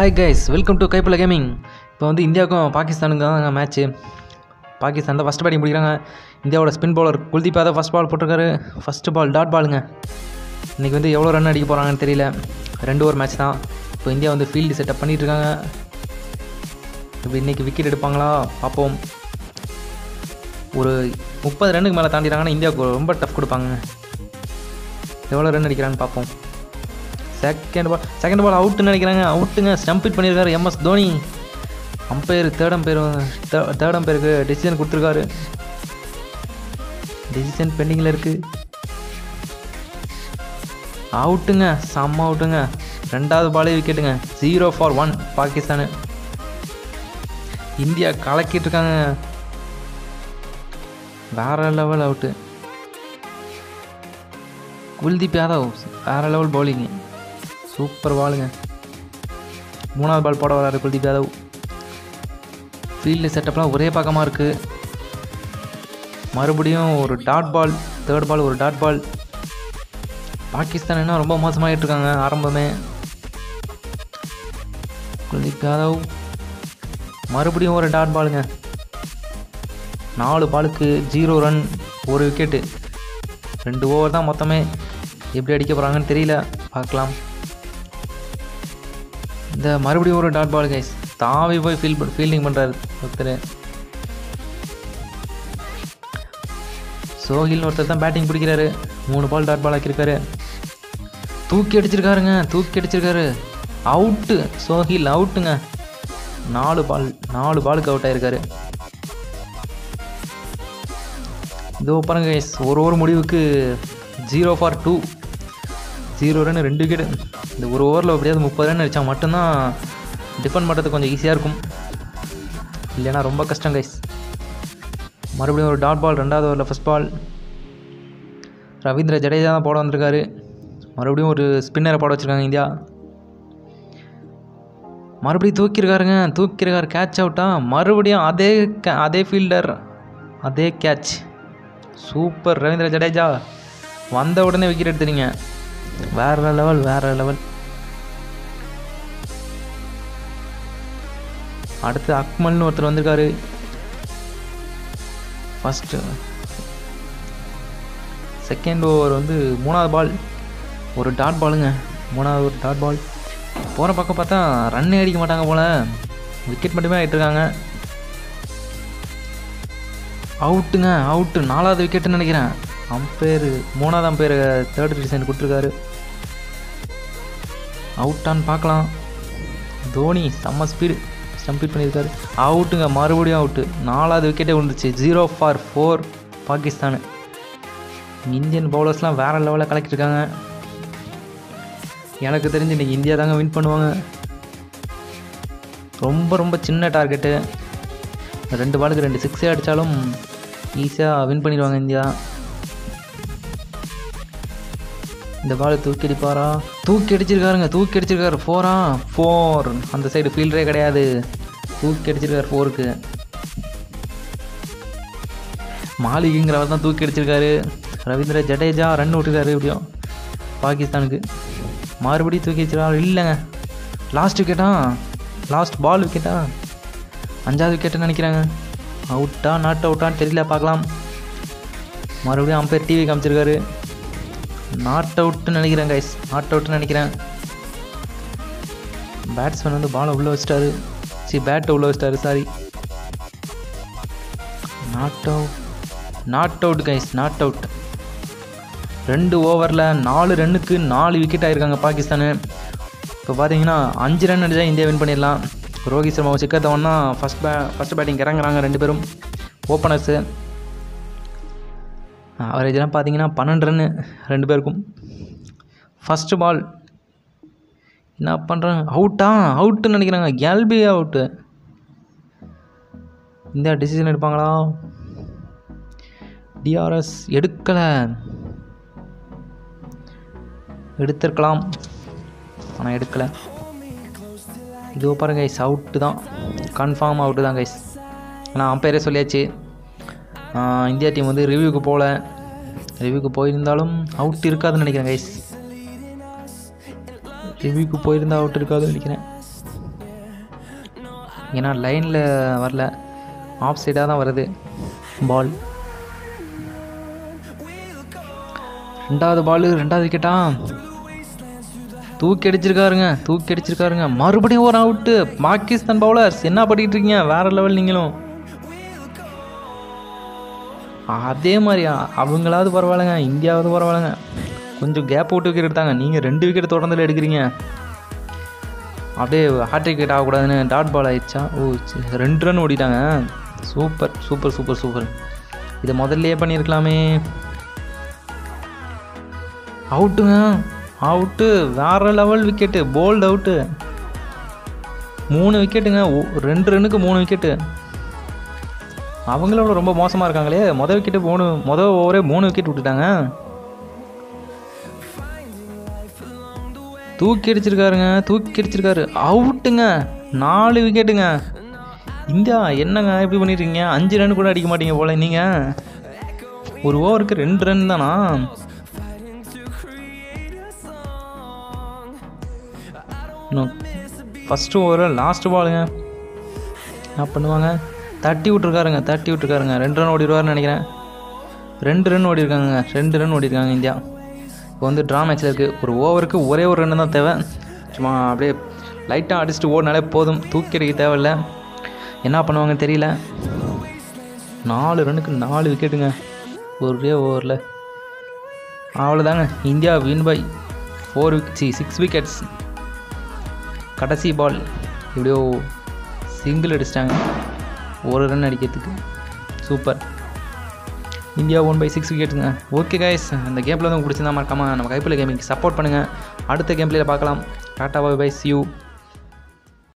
hi guys welcome to கைப்பல gaming இப்போ வந்து இந்தியாவுக்கும் பாகிஸ்தானுக்கு தான் மேட்ச்சு பாகிஸ்தான் தான் ஃபஸ்ட் பேட்டிங் பிடிக்கிறாங்க இந்தியாவோட spin bowler Kuldeep Yadav first ball போட்டிருக்காரு ஃபஸ்ட்டு பால் டாட் பாலுங்க இன்றைக்கி வந்து எவ்வளோ ரன் அடிக்க போகிறாங்கன்னு தெரியல ரெண்டு ஒரு மேட்ச் தான் இப்போ இந்தியா வந்து ஃபீல்டு செட்டப் பண்ணிட்டு இருக்காங்க இப்போ இன்றைக்கி விக்கெட் எடுப்பாங்களா பார்ப்போம் ஒரு முப்பது ரன்னுக்கு மேலே தாண்டிட்டாங்கன்னா இந்தியாவுக்கு ரொம்ப டஃப் கொடுப்பாங்க எவ்வளோ ரன் அடிக்கிறான்னு பார்ப்போம் செகண்ட் பால் செகண்ட் பால் அவுட்டுன்னு நினைக்கிறாங்க அவுட்டுங்க ஸ்டம்ப் இட் பண்ணியிருக்காரு MS Dhoni umpire third umpire third அம்பையருக்கு டெசிஷன் கொடுத்துருக்காரு டெசிஷன் பெண்டிங்கில் இருக்குது அவுட்டுங்க செம்ம அவுட்டுங்க ரெண்டாவது பாலே விக்கெட்டுங்க zero for one Pakistan India கலக்கிட்டு இருக்காங்க வேற லெவல் அவுட்டு குல்தீப் யாதவ் வேற லெவல் பவுலிங்கு சூப்பர் பாலுங்க மூணாவது பால் போட வராரு குல்தீப் யாதவ் ஃபீல்டு செட்டப்லாம் ஒரே பக்கமாக இருக்குது மறுபடியும் ஒரு டாட் பால் தேர்ட் பால் ஒரு டாட் பால் பாகிஸ்தான் என்ன ரொம்ப மோசமாகிட்டு இருக்காங்க ஆரம்பமே குல்தீப் யாதவ் மறுபடியும் ஒரு டாட் பாலுங்க நாலு பாலுக்கு ஜீரோ ரன் ஒரு விக்கெட்டு ரெண்டு ஓவர் தான் மொத்தமே எப்படி அடிக்க போகிறாங்கன்னு தெரியல பார்க்கலாம் இந்த மறுபடியும் ஒரு டாட் பால் கைஸ் தாவி போய் ஃபீல் ஃபீல்டிங் பண்ணுறாரு ஒருத்தர் சோஹில்னு ஒருத்தர் தான் பேட்டிங் பிடிக்கிறாரு மூணு பால் டாட் பால் ஆக்கியிருக்காரு தூக்கி அடிச்சிருக்காருங்க தூக்கி அடிச்சிருக்காரு அவுட்டு சோஹில் அவுட்டுங்க நாலு பால் நாலு பாலுக்கு அவுட் ஆயிருக்காரு இதோ பாருங்க guys, ஒரு ஓவர் முடிவுக்கு zero for two zero run ரெண்டு விக்கெட் இந்த ஒரு ஓவரில் எப்படியாவது முப்பது ரன் அடித்தா மட்டும்தான் டிஃபெண்ட் பண்ணுறது கொஞ்சம் ஈஸியாக இருக்கும் இல்லைன்னா ரொம்ப கஷ்டம் கைஸ் மறுபடியும் ஒரு டாட் பால் ரெண்டாவது ஓவரில் ஃபஸ்ட் பால் ரவீந்திர ஜடேஜா தான் போட வந்திருக்காரு மறுபடியும் ஒரு ஸ்பின்னரை போட வச்சுருக்காங்க இந்தியா மறுபடியும் தூக்கியிருக்காருங்க தூக்கியிருக்காரு கேட்ச் அவுட்டா மறுபடியும் அதே ca- அதே ஃபீல்டர் அதே கேட்ச் சூப்பர் ரவீந்திர ஜடேஜா வந்த உடனே விக்கெட் எடுத்துறீங்க வேற லெவல் வேற லெவல் அடுத்து அக்மல்னு ஒருத்தர் வந்திருக்காரு ஃபஸ்ட்டு செகண்ட் ஓவர் வந்து மூணாவது பால் ஒரு டாட் பாலுங்க மூணாவது ஒரு டாட் பால் போகிற பக்கம் பார்த்தா ரன்னே அடிக்க மாட்டாங்க போல் விக்கெட் மட்டுமே ஆகிட்டுருக்காங்க அவுட்டுங்க அவுட்டு நாலாவது விக்கெட்டுன்னு நினைக்கிறேன் அம்பையர் மூணாவது அம்பையர் தேர்ட் டிசிஷன் கொடுத்துருக்காரு அவுட்டான்னு பார்க்கலாம் தோனி செம்ம ஸ்பீடு ஸ்டம்பீட் பண்ணியிருக்காரு அவுட்டுங்க மறுபடியும் அவுட்டு நாலாவது விக்கெட்டே விழுந்துச்சு zero for four Pakistan Indian பவுலர்ஸ்லாம் வேறு லெவலில் கலக்கிருக்காங்க எனக்கு தெரிஞ்சு இன்றைக்கி இந்தியா தாங்க வின் பண்ணுவாங்க ரொம்ப ரொம்ப சின்ன டார்கெட்டு ரெண்டு பாலுக்கு ரெண்டு சிக்ஸே அடித்தாலும் ஈஸியாக வின் பண்ணிடுவாங்க இந்தியா இந்த பால் தூக்கி அடிப்பாரா தூக்கி அடிச்சிருக்காருங்க தூக்கி அடிச்சிருக்காரு ஃபோரா ஃபோர் அந்த சைடு ஃபீல்டரே கிடையாது தூக்கி அடிச்சிருக்காரு ஃபோருக்கு மாலிகிங்கிறவர் தான் தூக்கி அடிச்சிருக்காரு ரவீந்திர ஜடேஜா ரன் விட்டுருக்காரு எப்படியும் பாகிஸ்தானுக்கு மறுபடியும் தூக்கி அடிச்சிருக்காரு இல்லைங்க லாஸ்ட் விக்கெட்டா லாஸ்ட் பால் விக்கெட்டா அஞ்சாவது விக்கெட்டுன்னு நினைக்கிறாங்க அவுட்டா நாட் அவுட்டான்னு தெரியல பார்க்கலாம் மறுபடியும் அம்பையர் டிவி காமிச்சிருக்காரு நாட் அவுட்னு நினைக்கிறேன் கைஸ் நாட் அவுட்னு நினைக்கிறேன் பேட்ஸ்மேன் வந்து பாலை உள்ளே வச்சிட்டாரு சி பேட்டை உள்ளே வச்சிட்டாரு sorry not out not out guys not out ரெண்டு ஓவரில் நாலு ரன்னுக்கு நாலு விக்கெட் ஆயிருக்காங்க பாகிஸ்தானு இப்போ பார்த்தீங்கன்னா அஞ்சு ரன் அடிச்சா இந்தியா வின் பண்ணிடலாம் ரோஹித் சர்மா சிக்கர் தவன் தான் ஃபஸ்ட் பே ஃபஸ்ட் பேட்டிங் இறங்குறாங்க ரெண்டு பேரும் ஓப்பனர்ஸு அவரேஜெலாம் பார்த்தீங்கன்னா பன்னெண்டு ரன்னு ரெண்டு பேருக்கும் ஃபஸ்ட்டு பால் என்ன பண்ணுறாங்க அவுட்டா அவுட்டுன்னு நினைக்கிறாங்க எல்பி அவுட்டு இந்தியா டிசிஷன் எடுப்பாங்களா டிஆர்எஸ் எடுக்கலை எடுத்திருக்கலாம் ஆனால் எடுக்கலை இதோ பாருங்க கைஸ் அவுட்டு தான் கன்ஃபார்ம் அவுட்டு தான் கைஸ் ஆனால் அம்பையரே சொல்லியாச்சு ஆஹ் இந்தியா டீம் வந்து ரிவ்யூக்கு போகல ரிவ்யூக்கு போயிருந்தாலும் அவுட் இருக்காதுன்னு நினைக்கிறேன் கைஸ் ரிவ்யூக்கு போயிருந்தா அவுட் இருக்காதுன்னு நினைக்கிறேன் ஏன்னா லைனில் வரல ஆஃப் சைடாக தான் வருது பால் ரெண்டாவது பால் ரெண்டாவது விக்கெட்டா தூக்கி அடிச்சிருக்காருங்க தூக்கி அடிச்சிருக்காருங்க மறுபடியும் ஒரு அவுட்டு பாகிஸ்தான் பவுலர்ஸ் என்ன பண்ணிட்டு இருக்கீங்க வேற லெவல் நீங்களும் அதே மாதிரி அவங்களாவது பரவாயில்லைங்க இந்தியாவது பரவாயில்லைங்க கொஞ்சம் கேப் விட்டு விக்கெட் எடுத்தாங்க நீங்கள் ரெண்டு விக்கெட் தொடர்ந்துல எடுக்கிறீங்க அப்படியே ஹார்ட் விக்கெட் ஆகக்கூடாதுன்னு டாட் பால் ஆயிடுச்சா ஓ சரி, ரெண்டு ரன் ஓடிட்டாங்க சூப்பர் சூப்பர் சூப்பர் சூப்பர் இதை முதல்லயே பண்ணியிருக்கலாமே அவுட்டுங்க அவுட்டு வேற லெவல் விக்கெட்டு போல்டு அவுட்டு மூணு விக்கெட்டுங்க ஒ- ரெண்டு ரன்னுக்கு மூணு விக்கெட்டு அவங்களோட ரொம்ப மோசமாக இருக்காங்களே மொதல் விக்கெட்டு மூணு மொதல் ஓவரே மூணு விக்கெட் விட்டுட்டாங்க தூக்கி அடிச்சிருக்காருங்க தூக்கி அடிச்சிருக்காரு அவுட்டுங்க நாலு விக்கெட்டுங்க இந்தியா என்னங்க இப்படி பண்ணிருக்கீங்க அஞ்சு ரன் கூட அடிக்க மாட்டீங்க போல நீங்கள் ஒரு ஓவருக்கு ரெண்டு ரன் தானா இன்னும் ஃபஸ்ட்டு ஓவர் லாஸ்ட் பாலுங்க என்ன பண்ணுவாங்க தட்டி விட்ருக்காருங்க தட்டி விட்ருக்காருங்க ரெண்டு ரன் ஓடிடுவார்னு நினைக்கிறேன் ரெண்டு ரன் ஓடிருக்காங்க ரெண்டு ரன் ஓடிருக்காங்க இந்தியா இப்போ வந்து ட்ரா மேட்ச்சில் இருக்குது ஒரு ஓவருக்கு ஒரே ஒரு ரன் தான் தேவை சும்மா அப்படியே லைட்டாக அடிச்சுட்டு ஓடினாலே போதும் தூக்கி அடிக்க தேவையில்ல என்ன பண்ணுவாங்கன்னு தெரியல நாலு ரன்னுக்கு நாலு விக்கெட்டுங்க ஒரே ஓவரில் அவ்வளோதாங்க India win by four wick சி சிக்ஸ் விக்கெட்ஸ் கடைசி பால் எப்படியோ சிங்கிள் அடிச்சிட்டாங்க ஒரு ரன் அடிக்கிறதுக்கு super India won by six விக்கெட்டுங்க ஓகே கைஸ் இந்த கேமில் வந்து உங்களுக்கு பிடிச்சிருந்தா மறக்காமல் நம்ம கைப்பில் கேமிங் சப்போர்ட் பண்ணுங்கள் அடுத்த கேம்ப்லேயே பார்க்கலாம் tata bye bye see you